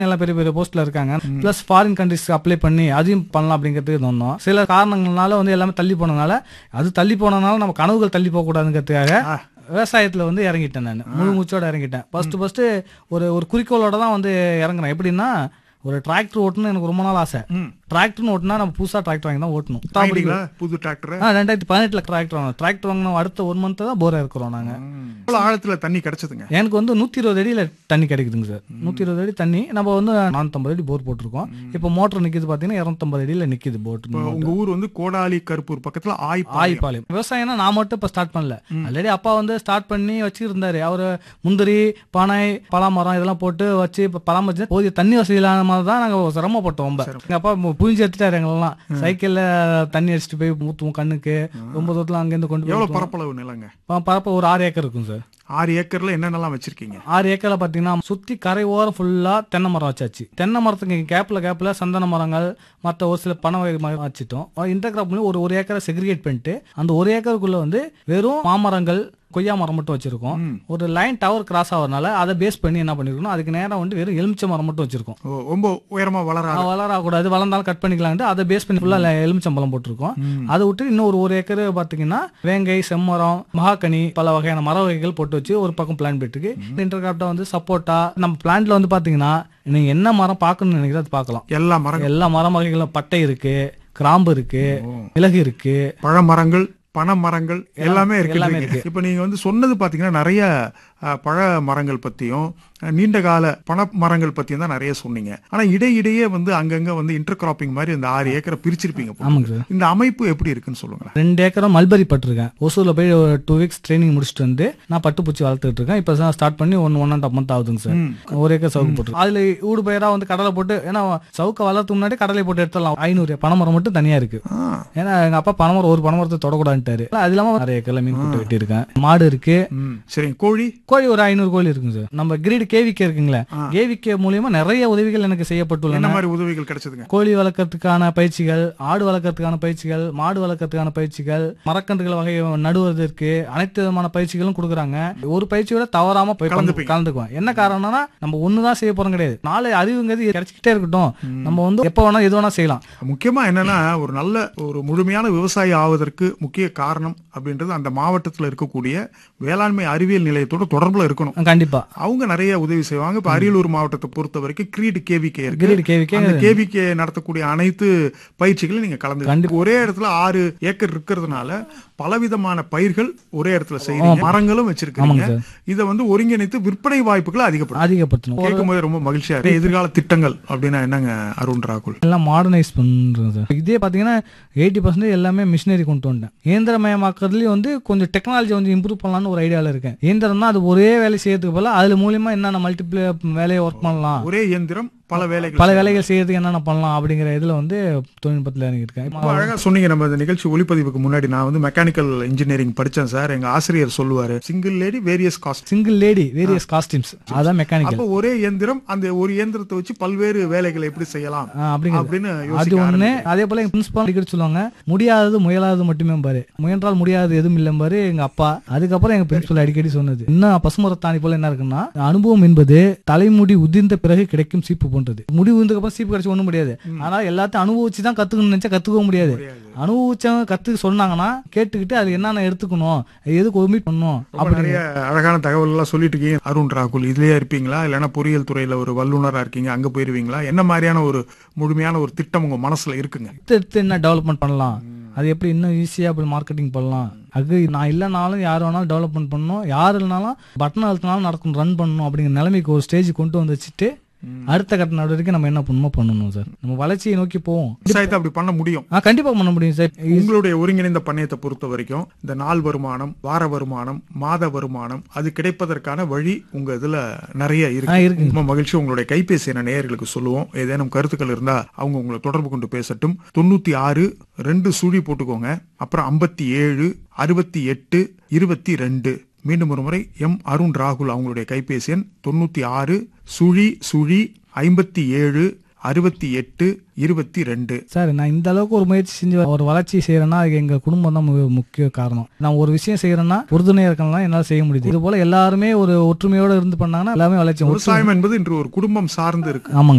எல்லாம் பெரிய பெரிய போஸ்ட்ல இருக்காங்க பிளஸ் ஃபாரின் கண்ட்ரிஸ்க்கு அப்ளை பண்ணி அதையும் பண்ணலாம் அப்படிங்கிறதுக்கு வந்தோம் சில காரணங்களால வந்து எல்லாமே தள்ளி போனதுனால அது தள்ளி போனதுனால நம்ம கனவுகள் தள்ளி போக கூடாதுங்கிறதுக்காக ஆ. விவசாயத்துல வந்து இறங்கிட்டேன் நான் முழு மூச்சோட இறங்கிட்டேன் ஃபர்ஸ்ட் ஃபர்ஸ்ட் ஒரு ஒரு குறிக்கோளோட தான் வந்து இறங்குறேன் எப்படின்னா ஒரு டிராக்டர் ஓட்டணும்னு எனக்கு ரொம்ப நாள் ஆசை ம். டிராக்டர்னு ஓட்டினா நம்ம புதுசா டிராக்டர் வாங்கி தான் ஓட்டணும் வாங்கிட்டீங்களா புது டிராக்டர் ஆ ரெண்டாயிரத்தி பதினெட்டுல டிராக்டர் வாங்கினோம் டிராக்டர் வாங்கினோம் அடுத்த ஒரு மந்த் தான் போரா இருக்கிறோம் நாங்க எவ்வளவு ஆழத்துல தண்ணி கிடைச்சதுங்க எனக்கு வந்து நூத்தி இருபது அடியில தண்ணி கிடைக்குதுங்க சார் நூத்தி இருபது அடி தண்ணி நம்ம வந்து நானூத்தம்பது அடி போர் போட்டிருக்கோம் இப்போ மோட்டர் நிக்குது பாத்தீங்கன்னா இருநூத்தம்பது அடியில நிக்குது போட் இப்போ உங்க ஊர் வந்து கோடாலி கருப்பூர் பக்கத்துல ஆய்ப்பாளையம் ஆய்ப்பாளையம் விவசாயம்னா நான் மட்டும் இப்ப ஸ்டார்ட் பண்ணல ஆல்ரெடி அப்பா வந்து ஸ்டார்ட் பண்ணி வச்சிருந்தாரு அவரு முந்திரி பனை பலாமரம் இதெல்லாம் போட்டு வச்சு இப்ப பராமரிச்சு போதிய தண்ணி வசதி இல்லாத மாதிரி தான் நாங்க சிரமப்பட்டோம் ரொம்ப எங்க அப்பா மு- புழிஞ்சு எடுத்துட்டாரு எங்களெல்லாம் சைக்கிள்ல தண்ணி அடிச்சுட்டு போய் ஊத்துவோம் கண்ணுக்கு ரொம்ப தூரத்துல அங்கிருந்து கொண்டு போய் எவ்வளவு ஊத்துவோம். பரப்பளவு நிலங்க ப- பரப்ப ஒரு ஆறு ஏக்கர் இருக்கும் சார் ஆறு ஏக்கர்ல என்னென்னலாம் வச்சிருக்கீங்க ஆறு ஏக்கர்ல பாத்தீங்கன்னா சுத்தி கரை ஓரம் ஃபுல்லா தென்னை மரம் வச்சாச்சு தென்னை மரத்துக்கு கேப்ல கேப்ல சந்தன மரங்கள் மற்ற ஒரு சில பனை வகை மரம் வச்சுட்டோம் இன்டர் கிராப்லயும் ஒரு ஒரு ஏக்கரை செக்ரிகேட் பண்ணிட்டு அந்த ஒரு ஏக்கருக்குள்ள வந்து வெறும் மாமரங்கள் கொய்யா மரம் மட்டும் வச்சிருக்கோம் ம். ஒரு லைன் டவர் கிராஸ் ஆகிறதுனால அதை பேஸ் பண்ணி என்ன பண்ணிருக்கோம் அதுக்கு நேரா வந்து வெறும் எலுமிச்சை மரம் மட்டும் வச்சிருக்கோம் ஓ, ரொம்ப உயரமா வளராது அது வளரக்கூடாது வளர்ந்தாலும் கட் பண்ணிக்கலான்ட்டு அதை பேஸ் பண்ணி ஃபுல்லா எலுமிச்சம்பழம் போட்டிருக்கோம் அதை விட்டு இன்னும் ஒரு ஒரு ஏக்கர் பாத்தீங்கன்னா வேங்கை செம்மரம் மகாக்கனி பல வகையான மர வகைகள் போட்டு வச்சு ஒரு பக்கம் பிளான் போயிட்டு இன்டர்கிராப்டா வந்து சப்போட்டா நம்ம பிளான்ட்ல வந்து பாத்தீங்கன்னா நீங்க என்ன மரம் பார்க்கணும்னு நினைக்கிறத அது பார்க்கலாம் எல்லா மரங்கள் எல்லா மர வகைகளும் பட்டை இருக்கு கிராம்பு இருக்கு மிளகு இருக்கு பழமரங்கள் பனை மரங்கள் எல்லாமே எல்லாமே இருக்கு இப்ப நீங்க வந்து சொன்னது பாத்தீங்கன்னா நிறைய அஹ், பழ மரங்கள் பத்தியும் அஹ், நீண்ட கால பண மரங்கள் பத்தியும் தான் நிறைய சொன்னீங்க ஆனா இடையிடையே வந்து அங்கங்க வந்து இன்டர் கிராப்பிங் மாதிரி இந்த ஆறு ஏக்கரை பிரிச்சிருப்பீங்க போல. ஆமாங்க சார் இந்த அமைப்பு எப்படி இருக்குன்னு சொல்லுங்களேன் ரெண்டு ஏக்கரும் மல்பரி பட்டிருக்கேன் ஒசூர்ல போய் ஒரு டூ வீக்ஸ் ட்ரைனிங் முடிச்சுட்டு வந்து நான் பட்டுப்பூச்சி வளர்த்துட்டு இருக்கேன் இப்போ ஸ்டார்ட் பண்ணி one one and half month ஆகுதுங்க சார் ம். ஒரு ஏக்கர் சவுக்கு போட்டு அதுல ஊடு பயிரா வந்து கடலை போட்டு ஏன்னா சவுக்க வளர்த்து முன்னாடி கடலை போட்டு எடுத்துடலாம் ஐநூறு பனைமரம் மட்டும் தனியா இருக்கு ஆ, ஏன்னா எங்க அப்பா பனைமரம் ஒரு பனைமரத்தை தொடக்கூடாதுட்டாரு அது இல்லாம நிறைய ஏக்கர்ல மீன் போட்டு வெட்டியிருக்கேன் மாடு இருக்கு ம். சரிங்க கோழி கோழி ஒரு ஐநூறு கோழி இருக்குங்க சார் நம்ம கிரீடு கேவிக்கே இருக்குங்களே ஆ. கேவிக்கே மூலியமா நிறைய உதவிகள் எனக்கு என்ன செய்யப்பட்டுள்ளன மாதிரி உதவிகள் கிடைச்சதுங்க கோழி வளர்க்கறதுக்கான பயிற்சிகள் ஆடு வளர்க்கறதுக்கான பயிற்சிகள் மாடு வளர்க்கறதுக்கான பயிற்சிகள் மரக்கன்றுகள் வகை நடுவதற்கு அனைத்து விதமான பயிற்சிகளும் கொடுக்குறாங்க ஒரு பயிற்சியோட தவறாம போய் கலந்து கலந்துப்பீங்க. கலந்துக்குவோம் என்ன காரணம்னா நம்ம ஒண்ணுதான் செய்ய போறோம் கிடையாது நாளை அறிவுங்கிறது கிடைச்சிக்கிட்டே இருக்கட்டும் நம்ம வந்து எப்ப வேணா எது வேணா செய்யலாம் முக்கியமா என்னன்னா ஒரு நல்ல ஒரு முழுமையான விவசாயி ஆவதற்கு முக்கிய காரணம் அப்படின்றது அந்த மாவட்டத்துல இருக்கக்கூடிய வேளாண்மை அறிவியல் நிலையத்தோட தொடர்புல இருக்கணும் கண்டிப்பா அவங்க நிறைய உதவி செய்வாங்க இப்ப அரியலூர் மாவட்டத்தை பொறுத்த வரைக்கும் கிரீட் கேவிகே இருக்கு கிரீடு கேவிக்கே அந்த கேவிகே நடத்தக்கூடிய அனைத்து பயிற்சிகளையும் நீங்க கலந்து ஒரே இடத்துல ஆறு ஏக்கர் இருக்கிறதுனால பலவிதமான பயிர்கள் ஒரே இடத்துல செய்யறீங்க மரங்களும் வச்சிருக்கீங்க ஆமாங்க சார் இதை வந்து ஒருங்கிணைத்து விற்பனை வாய்ப்புகளை அதிகப்படுத்தும் அதிகப்படுத்தணும் கேட்கும் போது ரொம்ப மகிழ்ச்சியா இருக்கு எதிர்கால திட்டங்கள் அப்படின்னா என்னங்க அருண் ராகுல் எல்லாம் மாடர்னைஸ் பண்றது சார் இதே பாத்தீங்கன்னா எயிட்டி பர்சன்டேஜ் எல்லாமே மிஷினரி கொண்டு வந்துட்டேன் இயந்திரமயமாக்குறதுலயும் வந்து கொஞ்சம் டெக்னாலஜி வந்து இம்ப்ரூவ் பண்ணலாம்னு ஒரு ஐடியால இருக்கேன் இயந்திரம் தான் அது ஒரே வேலை செய்யறதுக்கு போல அதுல மூலியமா என்னென்ன மல்டிப்ளே வேலையை ஒர்க் பண்ணலாம் ஒரே இயந்திரம் பல வேலைகள் பல வேலைகள் செய்யறதுக்கு என்னென்ன பண்ணலாம் அப்படிங்கிற இதுல வந்து தொழில்நுட்பத்துல இறங்கியிருக்கேன் ரொம்ப அழகா சொன்னீங்க நம்ம இந்த நிகழ்ச்சி ஒளிப்பதிவுக்கு முன்னாடி நான் வந்து மெக்கானிக்கல் இன்ஜினியரிங் படிச்சேன் சார் எங்க ஆசிரியர் சொல்லுவாரு single lady various cast single lady various costumes அதான் மெக்கானிக்கல் அப்ப ஒரே இயந்திரம் அந்த ஒரு இயந்திரத்தை வச்சு பல்வேறு வேலைகளை எப்படி செய்யலாம் அப்படிங்கிறது அப்படின்னு அது யோசிக்க ஒண்ணு ஆரம்பிச்சேன். அதே போல எங்க பிரின்சிபால் அடிக்கடி சொல்லுவாங்க முடியாதது முயலாதது மட்டுமே பாரு முயன்றால் முடியாதது எதுவும் இல்லை பாரு எங்க அப்பா அதுக்கப்புறம் எங்க பிரின்சிபல் அடிக்கடி சொன்னது இன்னும் பசுமரத்தாணி போல என்ன இருக்குன்னா அனுபவம் என்பது தலைமுடி உதிர்ந்த பிறகு கிடைக்கும் சீப்பு போன்றது முடி உதிர்ந்ததுக்கு அப்புறம் சீப்பு கிடைச்சு ஒண்ணும் முடியாது ஆனா எல்லாத்தையும் அனுபவிச்சு தான் கத்துக்கணும்னு நினைச்சா கத்துக்கவும் முடியாது முடியாது. அனுபவிச்சவங்க கத்துக்க சொன்னாங்கன்னா கேட்டுக்கிட்டு அது என்னென்ன எடுத்துக்கணும் எதுக்கு ஒமிட் பண்ணணும் ரொம்ப அப்படி நிறைய அழகான தகவல் எல்லாம் சொல்லிட்டு இருக்கீங்க அருண் ராகுல் இதுலயே இருப்பீங்களா இல்லைன்னா பொறியியல் துறையில ஒரு வல்லுநரா இருக்கீங்க அங்க போயிருவீங்களா என்ன மாதிரியான ஒரு முழுமையான ஒரு திட்டம் உங்க மனசுல இருக்குங்க எடுத்து எடுத்து என்ன டெவலப்மெண்ட் பண்ணலாம் அது எப்படி இன்னும் ஈஸியா அப்படி மார்க்கெட்டிங் பண்ணலாம் அது நான் இல்லைனாலும் யார் வேணாலும் டெவலப்மெண்ட் பண்ணணும் யார் இல்லைனாலும் பட்டன் அழுத்தினாலும் நடக்கும் ரன் பண்ணணும் அப்படிங்கிற நிலைமைக்கு ஒரு ஸ்டேஜ் கொண்டு வந்து வச்சுட்டு அடுத்த கட்ட நடவடிக்கை நம்ம என்ன பண்ணணுமோ பண்ணணும் சார் நம்ம வளர்ச்சியை நோக்கி போவோம் விவசாயத்தை அப்படி பண்ண முடியும் ஆ கண்டிப்பா பண்ண முடியும் சார் உங்களுடைய ஒருங்கிணைந்த பண்ணையத்தை பொறுத்த வரைக்கும் இந்த நாள் வருமானம் வார வருமானம் மாத வருமானம் அது கிடைப்பதற்கான வழி உங்க இதுல நிறைய ஆ இருக்கு இருக்குங்க ரொம்ப மகிழ்ச்சி உங்களுடைய கைபேசி என நேயர்களுக்கு சொல்லுவோம் ஏதேனும் கருத்துக்கள் இருந்தா அவங்க உங்களை தொடர்பு கொண்டு பேசட்டும் தொண்ணூத்தி ஆறு ரெண்டு சுழி போட்டுக்கோங்க அப்புறம் ஐம்பத்தி ஏழு அறுபத்தி எட்டு இருபத்தி ரெண்டு மீண்டும் ஒரு முறை எம் அருண் ராகுல் அவங்களுடைய கைபேசி எண் தொண்ணூத்தி ஆறு சுழி சுழி ஐம்பத்தி ஏழு அறுபத்தி எட்டு இருபத்தி ரெண்டு சார் நான் இந்த அளவுக்கு ஒரு முயற்சி செஞ்சு ஒரு வளர்ச்சி செய்யறேன்னா அதுக்கு எங்க குடும்பம் தான் மு- முக்கிய காரணம் நான் ஒரு விஷயம் செய்யறேன்னா உறுதுணையா இருக்கலாம் என்னால செய்ய முடியுது இது போல எல்லாருமே ஒரு ஒற்றுமையோட இருந்து பண்ணாங்கன்னா எல்லாமே வளர்ச்சி விவசாயம் என்பது இன்று ஒரு குடும்பம் சார்ந்து இருக்கு ஆமாங்க